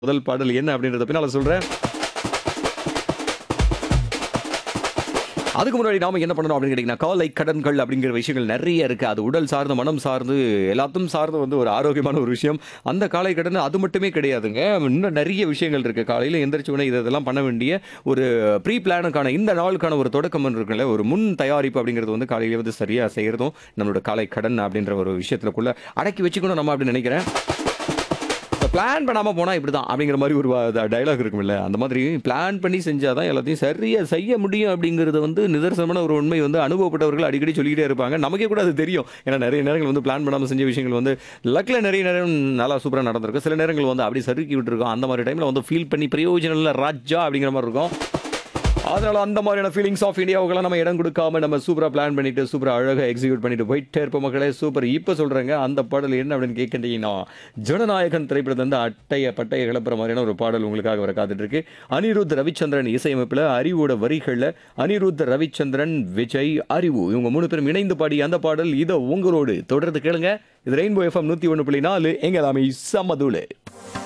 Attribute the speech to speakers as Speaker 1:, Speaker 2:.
Speaker 1: முதல் பாடல் என்ன அப்படின்றத பின்னால சொல்றேன். அதுக்கு முன்னாடி நாம என்ன பண்ணணும் அப்படின்னு கேட்டீங்கன்னா, காலை கடன்கள் அப்படிங்கிற விஷயங்கள் நெறைய இருக்கு. அது உடல் சார்ந்து, மனம் சார்ந்து, எல்லாத்தையும் சார்ந்து வந்து ஒரு ஆரோக்கியமான ஒரு விஷயம். அந்த காலை கடன் அது மட்டுமே கிடையாதுங்க. இன்னும் நெறைய விஷயங்கள் இருக்கு. காலையில எந்திரிச்ச உடனே இது இதெல்லாம் பண்ண வேண்டிய ஒரு ப்ரீ பிளானுக்கான இந்த நாளுக்கான ஒரு தொடக்கம் இருக்குல்ல, ஒரு முன் தயாரிப்பு அப்படிங்கிறது வந்து காலையில வந்து சரியா செய்யறதும், நம்மளோட காலை கடன் அப்படின்ற ஒரு விஷயத்துக்குள்ள அடக்கி வச்சுக்கணும் நம்ம அப்படின்னு நினைக்கிறேன். பிளான் பண்ணாம போனா இப்படிதான் அப்படிங்கிற மாதிரி ஒரு டயலாக் இருக்கும்ல அந்த மாதிரி பிளான் பண்ணி செஞ்சாதான் எல்லாத்தையும் சரியா செய்ய முடியும் அப்படிங்கிறது வந்து நிதர்சனமான ஒரு உண்மை வந்து அனுபவப்பட்டவர்கள் அடிக்கடி சொல்லிக்கிட்டே இருப்பாங்க நமக்கே கூட அது தெரியும் ஏன்னா நிறைய நேரங்கள் வந்து பிளான் பண்ணாம செஞ்ச விஷயங்கள் வந்து லக்கில் நிறைய நேரம் நல்லா சூப்பராக நடந்திருக்கும் சில நேரங்கள் வந்து அப்படி சறுக்கி விட்டுருக்கோம் அந்த மாதிரி டைமில் வந்து ஃபீல் பண்ணி பிரயோஜனம் இல்லை ராஜா அப்படிங்கிற மாதிரி இருக்கும் அதனால அந்த மாதிரியான ஃபீலிங்ஸ் ஆஃப் இந்தியாவுக்கெல்லாம் நம்ம இடம் கொடுக்காம நம்ம சூப்பரா பிளான் பண்ணிட்டு சூப்பரா அழகா எக்ஸிக்யூட் பண்ணிட்டு போயிட்டே இருப்போம் மக்களே சூப்பர் இப்போ சொல்றேங்க அந்த பாடல் என்ன அப்படின்னு கேட்கிட்டீங்கன்னா ஜனநாயகன் திரைப்படத்துல இருந்து அட்டைய பட்டைய கிளப்புற மாதிரியான ஒரு பாடல் உங்களுக்காக வர காத்துட்டு இருக்கு அனிருத் ரவிச்சந்திரன் இசையமைப்புல அறிவோட வரிகள்ல அனிருத் ரவிச்சந்திரன் விஜய் அறிவு இவங்க மூணு பேரும் இணைந்து பாடி அந்த பாடல் இதை உங்களோடு தொடர்ந்து கேளுங்க இது ரெயின்போ எஃப்எம் நூத்தி ஒன்று புள்ளி நாலு எங்க எல்லாமே சமதூளு